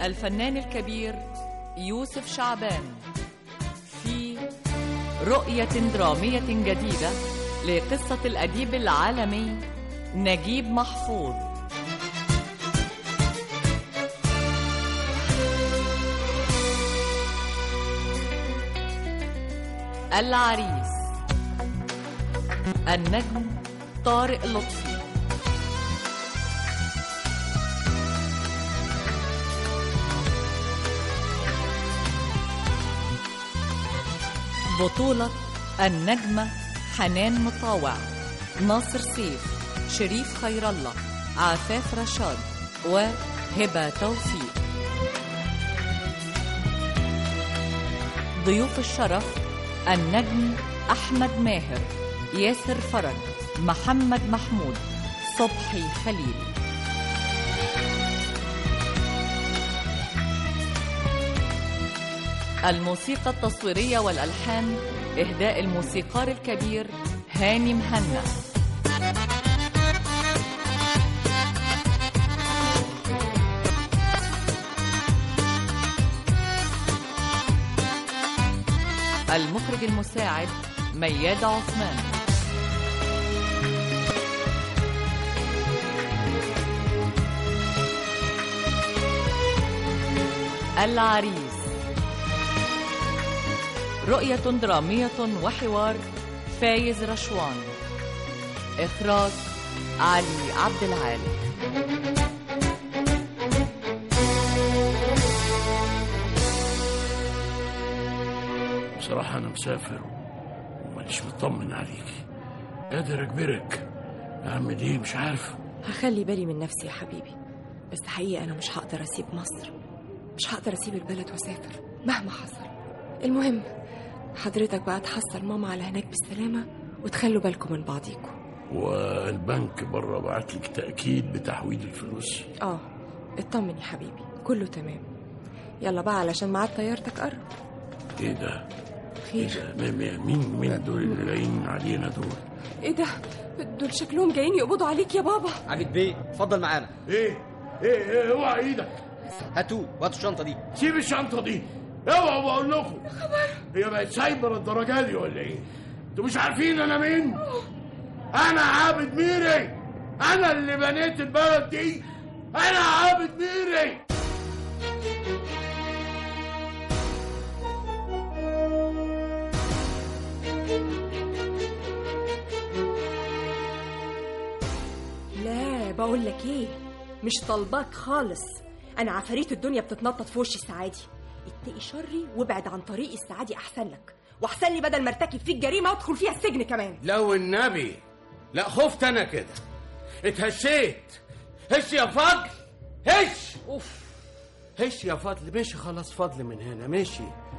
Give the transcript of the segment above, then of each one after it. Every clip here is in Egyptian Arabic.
الفنان الكبير يوسف شعبان في رؤية درامية جديدة لقصة الأديب العالمي نجيب محفوظ العريس النجم طارق لطفي بطولة النجمة حنان مطاوع ناصر سيف شريف خير الله عفاف رشاد وهبة توفيق ضيوف الشرف النجم أحمد ماهر ياسر فرج محمد محمود صبحي خليل الموسيقى التصويرية والألحان إهداء الموسيقار الكبير هاني مهنا المخرج المساعد مياد عثمان العريس رؤية درامية وحوار فايز رشوان إخراج علي عبد العال بصراحة أنا مسافر ومانيش مطمن عليك قادر أجبرك أعمل إيه مش عارف هخلي بالي من نفسي يا حبيبي بس حقيقة أنا مش هقدر أسيب مصر مش هقدر أسيب البلد وأسافر مهما حصل المهم حضرتك بقى تحصل ماما على هناك بالسلامة وتخلوا بالكم من بعضيكم والبنك بره بعت لك تأكيد بتحويل الفلوس اه اطمن يا حبيبي كله تمام يلا بقى علشان ميعاد طيارتك قرب إيه ده؟ إيه خير ده؟ مين مين مين دول اللي جايين علينا دول؟ ايه ده دول شكلهم جايين يقبضوا عليك يا بابا عبيد بيه اتفضل معانا إيه؟ إيه إيه اوعى إيدك هاتوه وهاتوا الشنطه دي سيب الشنطة دي اوعوا بقول لكم هي بقت سايبر الدرجة دي ولا إيه؟ أنتوا مش عارفين أنا مين؟ أنا عابد ميري أنا اللي بنيت البلد دي أنا عابد ميري لا بقول لك ايه مش طالباك خالص انا عفاريت الدنيا بتتنطط في وشي السعادي اتقي شري وابعد عن طريقي السعادي احسن لك واحسن لي بدل ما ارتكب فيك جريمه وادخل فيها السجن كمان لو النبي لا خفت انا كده اتهشيت هش يا فضل هش اوف هش يا فضل ماشي خلاص فضل من هنا ماشي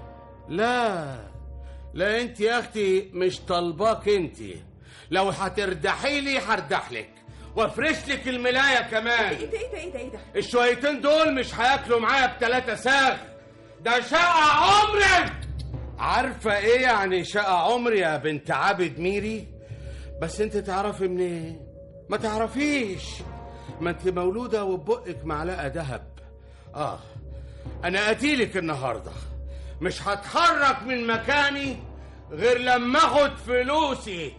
لا لا انت يا اختي مش طالباك انت لو هتردحي لي هردح لك وافرش لك الملايه كمان ايه ده ايه ده ايه ده ايه ده الشويتين دول مش هياكلوا معايا بتلاتة ساغ ده شقة عمري عارفة ايه يعني شقة عمري يا بنت عابد ميري بس انت تعرفي منين ما تعرفيش ما انت مولودة وبقك معلقة دهب اه انا قتيلك النهاردة مش هتحرك من مكاني غير لما اخد فلوسي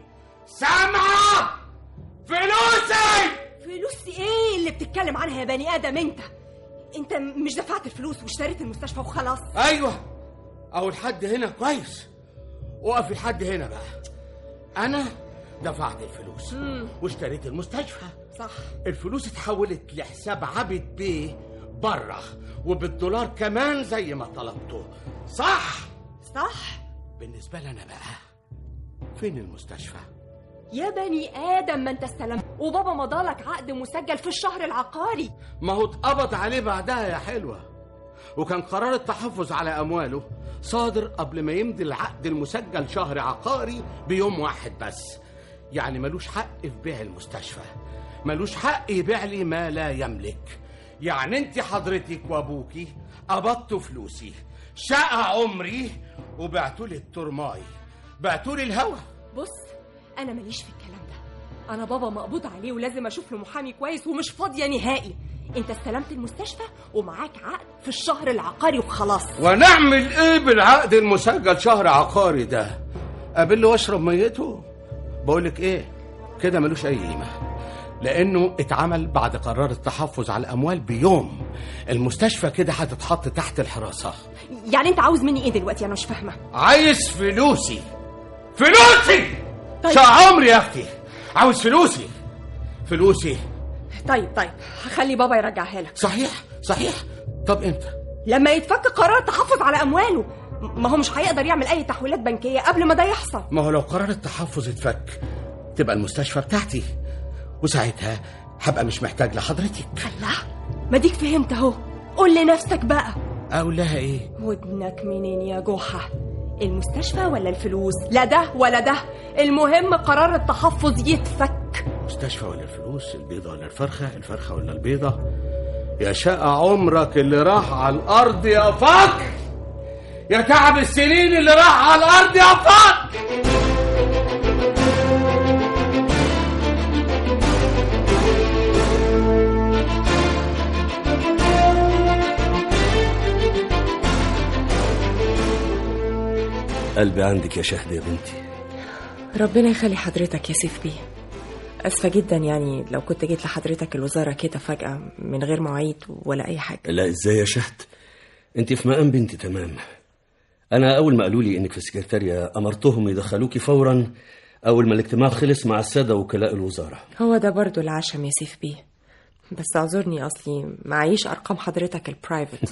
سامعة فلوسي فلوس ايه اللي بتتكلم عنها يا بني ادم انت انت مش دفعت الفلوس واشتريت المستشفى وخلاص ايوه او الحد هنا كويس وقف الحد هنا بقى انا دفعت الفلوس واشتريت المستشفى صح الفلوس اتحولت لحساب عبد بيه بره وبالدولار كمان زي ما طلبته صح صح بالنسبة لنا بقى فين المستشفى يا بني ادم ما انت استلمت وبابا مضالك عقد مسجل في الشهر العقاري ما هو اتقبض عليه بعدها يا حلوة وكان قرار التحفظ على أمواله صادر قبل ما يمضي العقد المسجل شهر عقاري بيوم واحد بس يعني ملوش حق في بيع المستشفى ملوش حق يبيع لي ما لا يملك يعني انت حضرتك وابوكي قبضتوا فلوسي شقى عمري وبعتوا لي الترماي بعتوا لي الهوا بص انا ماليش في الكلام ده انا بابا مقبوض عليه ولازم اشوف له محامي كويس ومش فاضيه نهائي انت استلمت المستشفى ومعاك عقد في الشهر العقاري وخلاص ونعمل ايه بالعقد المسجل شهر عقاري ده قابل له واشرب ميته بقول لك ايه كده ملوش اي قيمه لانه اتعمل بعد قرار التحفظ على الاموال بيوم المستشفى كده هتتحط تحت الحراسه يعني انت عاوز مني ايه دلوقتي انا مش فاهمه عايز فلوسي فلوسي طيب. شقة عمري يا اختي عاوز فلوسي فلوسي طيب طيب هخلي بابا يرجعها لك صحيح صحيح طب امتى لما يتفك قرار التحفظ على امواله ما هو مش هيقدر يعمل اي تحويلات بنكيه قبل ما ده يحصل ما هو لو قرار التحفظ اتفك تبقى المستشفى بتاعتي وساعتها هبقى مش محتاج لحضرتك الله ما ديك فهمت اهو قول لنفسك بقى اقول لها ايه ودنك منين يا جحا المستشفى ولا الفلوس لا ده ولا ده المهم قرار التحفظ يتفك مستشفى ولا الفلوس البيضة ولا الفرخة الفرخة ولا البيضة يا شقى عمرك اللي راح على الأرض يا فقر يا تعب السنين اللي راح على الأرض يا فقر قلبي عندك يا شهد يا بنتي ربنا يخلي حضرتك يا سيف بيه أسفة جدا يعني لو كنت جيت لحضرتك الوزارة كده فجأة من غير مواعيد ولا أي حاجة لا ازاي يا شهد انت في مقام بنتي تمام انا اول ما قالوا لي انك في السكرتارية امرتهم يدخلوكي فورا اول ما الاجتماع خلص مع السادة وكلاء الوزارة هو ده برضو العشم يا سيف بيه بس اعذرني أصلي معيش أرقام حضرتك البرايفت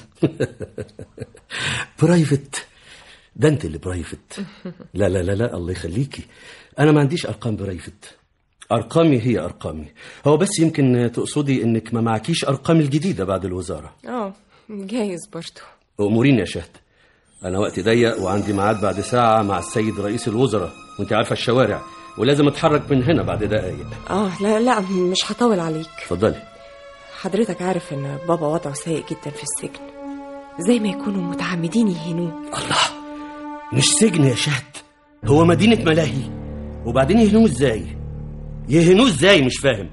برايفت ده انت اللي برايفت لا لا لا لا الله يخليكي انا ما عنديش ارقام برايفت ارقامي هي ارقامي هو بس يمكن تقصدي انك ما معكيش ارقام الجديده بعد الوزاره اه جايز برضو امورين يا شهد انا وقتي ضيق وعندي ميعاد بعد ساعه مع السيد رئيس الوزراء وانت عارفه الشوارع ولازم اتحرك من هنا بعد دقايق اه لا لا مش هطول عليك اتفضلي حضرتك عارف ان بابا وضعه سيء جدا في السجن زي ما يكونوا متعمدين يهينوه الله مش سجن يا شهد هو مدينه ملاهي وبعدين يهنوه ازاي يهنوه ازاي مش فاهم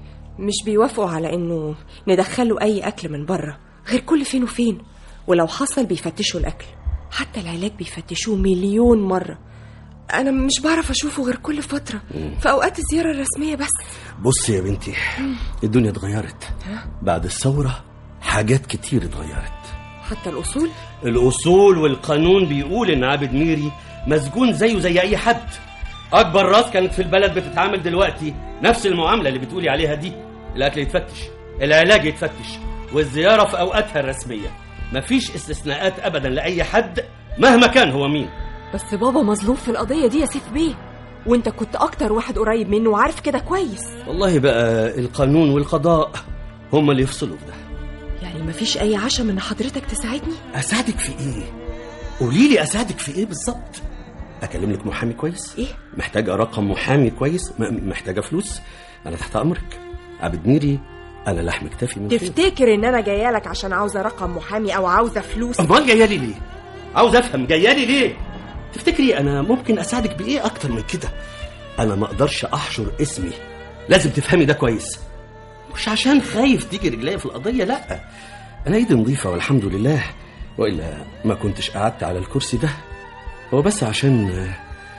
مش بيوافقوا على انه ندخله اي اكل من بره غير كل فين وفين ولو حصل بيفتشوا الاكل حتى العلاج بيفتشوه مليون مره انا مش بعرف اشوفه غير كل فتره في اوقات الزياره الرسميه بس بص يا بنتي الدنيا اتغيرت بعد الثورة حاجات كتير اتغيرت حتى الاصول الأصول والقانون بيقول إن عابد ميري مسجون زيه زي أي حد أكبر راس كانت في البلد بتتعامل دلوقتي نفس المعاملة اللي بتقولي عليها دي الأكل يتفتش العلاج يتفتش والزيارة في أوقاتها الرسمية مفيش استثناءات أبدا لأي حد مهما كان هو مين بس بابا مظلوم في القضيه دي يا سيف بيه وانت كنت اكتر واحد قريب منه وعارف كده كويس والله بقى القانون والقضاء هما اللي يفصلوا في ده يعني مفيش اي عشم ان حضرتك تساعدني اساعدك في ايه قولي لي اساعدك في ايه بالظبط اكلم لك محامي كويس إيه؟ محتاجه رقم محامي كويس م- محتاجه فلوس انا تحت امرك عبد ميري انا لحم كتافي من فين تفتكر ان انا جايه لك عشان عاوزه رقم محامي او عاوزه فلوس امال جايه لي ليه عاوز افهم جايه لي ليه تفتكري انا ممكن اساعدك بايه اكتر من كده انا ما اقدرش احشر اسمي لازم تفهمي ده كويس مش عشان خايف تيجي رجليا في القضيه لا انا ايدي نظيفه والحمد لله والا ما كنتش قعدت على الكرسي ده هو بس عشان آه،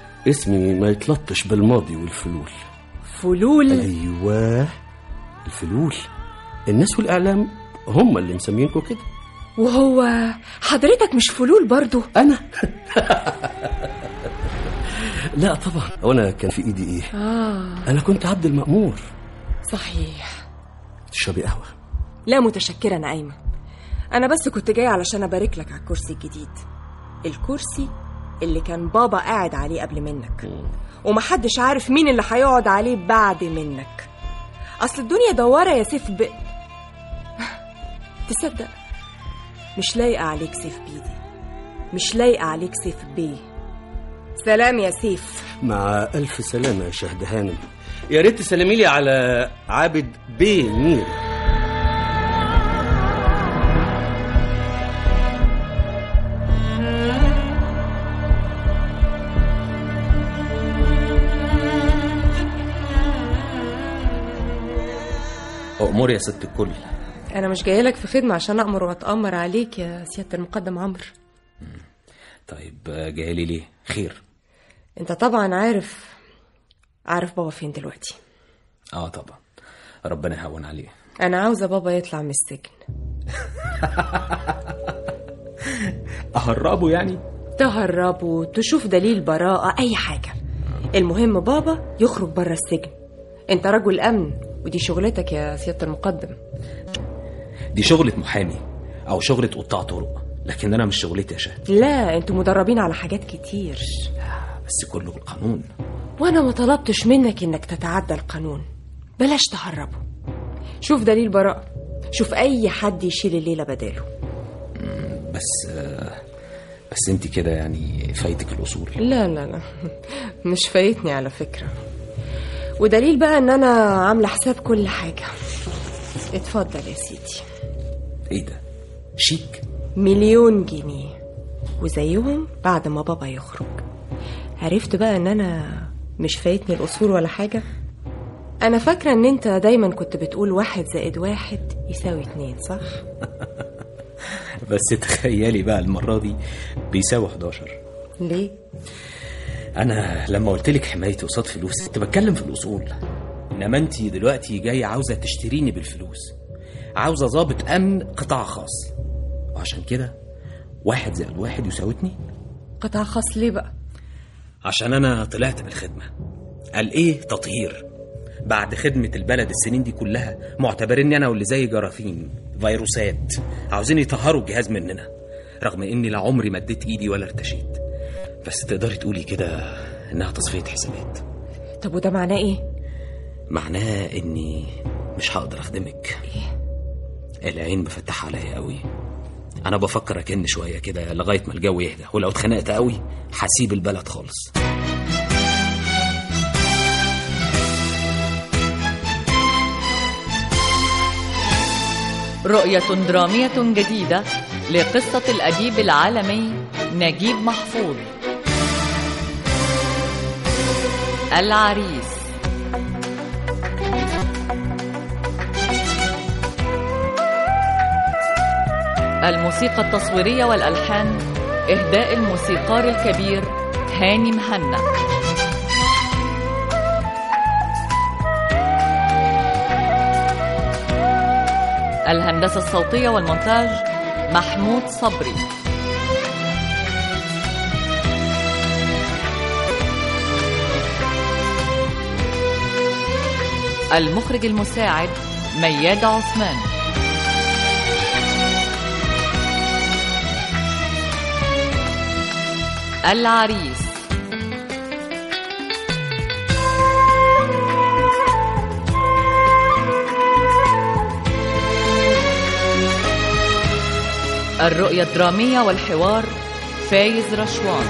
اسمي ما يتلطش بالماضي والفلول فلول ايوه الفلول الناس والاعلام هم اللي مسمينكم كده وهو حضرتك مش فلول برضو انا لا طبعا وانا كان في ايدي ايه اه انا كنت عبد المأمور صحيح تشربي قهوه لا متشكرة أنا قايمة أنا بس كنت جاية علشان أبارك لك على الكرسي الجديد الكرسي اللي كان بابا قاعد عليه قبل منك ومحدش عارف مين اللي هيقعد عليه بعد منك أصل الدنيا دوارة يا سيف ب... تصدق مش لايقة عليك سيف بيدي مش لايقة عليك سيف بيه سلام يا سيف مع الف سلامه يا شهد هانم يا ريت تسلمي لي على عابد بيه مير أمور يا ست الكل انا مش جايه لك في خدمه عشان امر واتامر عليك يا سياده المقدم عمرو طيب آه، جاي لي ليه خير انت طبعا عارف عارف بابا فين دلوقتي اه طبعا ربنا يهون عليه انا عاوزه بابا يطلع من السجن اهربه يعني تهربه تشوف دليل براءة أي حاجة المهم بابا يخرج بره السجن انت رجل أمن ودي شغلتك يا سيادة المقدم دي شغلة محامي او شغلة قطاع طرق لكن انا مش شغلتي يا شهد لا انتوا مدربين على حاجات كتير بس كله بالقانون وانا ما طلبتش منك انك تتعدى القانون بلاش تهربه شوف دليل براءة شوف اي حد يشيل الليلة بداله بس آه، بس انت كده يعني فايتك الاصول لا لا لا مش فايتني على فكرة ودليل بقى ان انا عاملة حساب كل حاجة اتفضل يا سيدي ايه ده شيك مليون جنيه وزيهم بعد ما بابا يخرج عرفت بقى ان انا مش فايتني الاصول ولا حاجة انا فاكرة ان انت دايما كنت بتقول واحد زائد واحد يساوي اتنين صح؟ بس تخيلي بقى المرة دي بيساوي 11 ليه؟ انا لما قلت لك حمايتي قصاد فلوس كنت بتكلم في الاصول انما انت دلوقتي جايه عاوزه تشتريني بالفلوس عاوزه ضابط امن قطاع خاص وعشان كده واحد زائد واحد يساوي اتنين قطاع خاص ليه بقى؟ عشان انا طلعت من الخدمه قال ايه تطهير بعد خدمة البلد السنين دي كلها معتبريني أنا واللي زي جراثيم فيروسات عاوزين يطهروا الجهاز مننا رغم إني لا عمري مديت إيدي ولا ارتشيت بس تقدري تقولي كده إنها تصفية حسابات طب وده معناه ايه؟ معناه إني مش هقدر أخدمك العين مفتحة عليا قوي أنا بفكر أكن شوية كده لغاية ما الجو يهدى ولو اتخنقت قوي هسيب البلد خالص رؤية درامية جديدة لقصة الأديب العالمي نجيب محفوظ العريس الموسيقى التصويرية والألحان إهداء الموسيقار الكبير هاني مهنا الهندسة الصوتية والمونتاج محمود صبري المخرج المساعد مياد عثمان العريس الرؤية الدرامية والحوار فايز رشوان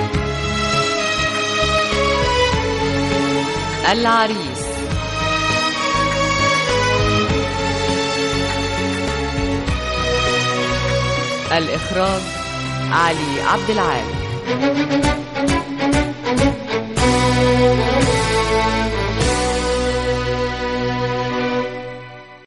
العريس الإخراج علي عبد العال